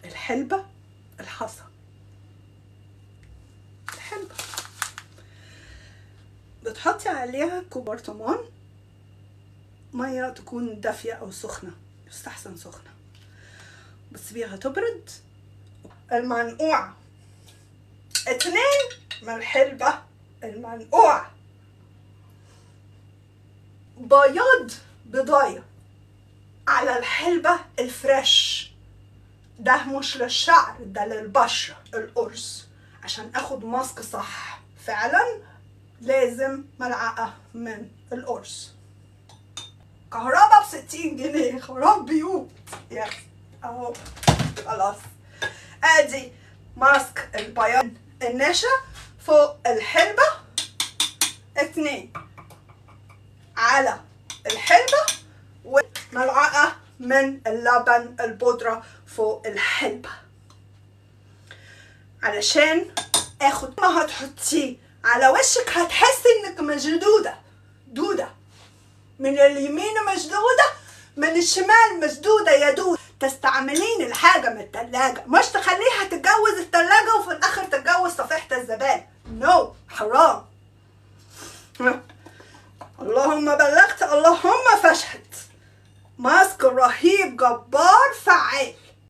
الحلبة الحصى الحلبة بتحطي عليها كوب برطمان مية تكون دافية أو سخنة يستحسن سخنة بتسيبيها تبرد المنقوع اتنين من الحلبة المنقوع بياض بضاية على الحلبة الفريش ده مش للشعر ده للبشرة القرص عشان اخد ماسك صح فعلا لازم ملعقة من القرص كهرباء بستين جنيه خراب بيوت يس اهو خلاص ادي ماسك البياض النشا فوق الحلبة اتنين على الحلبة وملعقة من اللبن البودرة فوق الحلبة علشان اخد ما هتحطيه على وشك هتحسي انك مشدودة دودة من اليمين مشدودة من الشمال مشدودة يا دود تستعملين الحاجة من التلاجة مش تخليها تتجوز التلاجة وفي الآخر تتجوز صفيحة الزبالة نو no. حرام اللهم بلغت اللهم فاشهد ماسك رهيب جبار فعال